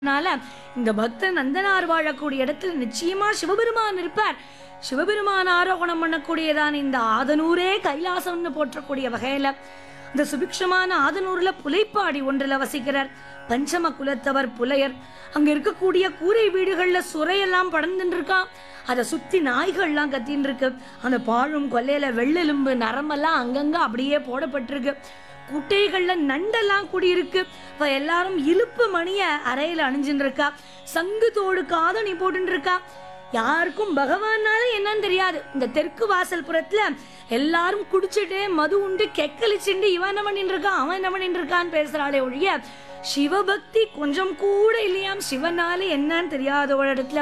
அதனால இந்த பக்தன் நந்தனார் வாழக்கூடிய இடத்துல நிச்சயமா சிவபெருமான் இருப்பார் சிவபெருமான் ஆரோகணம் பண்ணக்கூடியதான இந்த ஆதனூரே கைலாசம்னு போற்றக்கூடிய வகையில இந்த சுபிக்ஷமான ஆதனூர்ல புலைப்பாடி ஒன்றுல வசிக்கிறார் பஞ்சம குலத்தவர் புலையர் அங்க இருக்கக்கூடிய கூரை வீடுகள்ல சுரையெல்லாம் படர்ந்துட்டு இருக்கான் அதை சுத்தி நாய்கள்லாம் கத்தின்னு இருக்கு அந்த பாழும் கொல்லையில வெள்ளெலும்பு நரம்பெல்லாம் அங்கங்க அப்படியே போடப்பட்டிருக்கு குட்டைகள்ல நண்டெல்லாம் குடியிருக்கு இப்ப எல்லாரும் இலுப்பு மணிய அறையில அணிஞ்சுட்டு இருக்கா சங்கு தோடு காதணி போட்டுட்டு இருக்கா யாருக்கும் பகவானால என்னன்னு தெரியாது இந்த தெற்கு வாசல் புறத்துல எல்லாரும் குடிச்சிட்டு மது உண்டு கெக்கலிச்சுண்டு இவன் என்ன பண்ணிட்டு இருக்கான் அவன் என்ன பண்ணிட்டு இருக்கான்னு பேசுறாளே ஒழிய சிவபக்தி கொஞ்சம் கூட இல்லையாம் சிவனால என்னன்னு தெரியாத ஒரு இடத்துல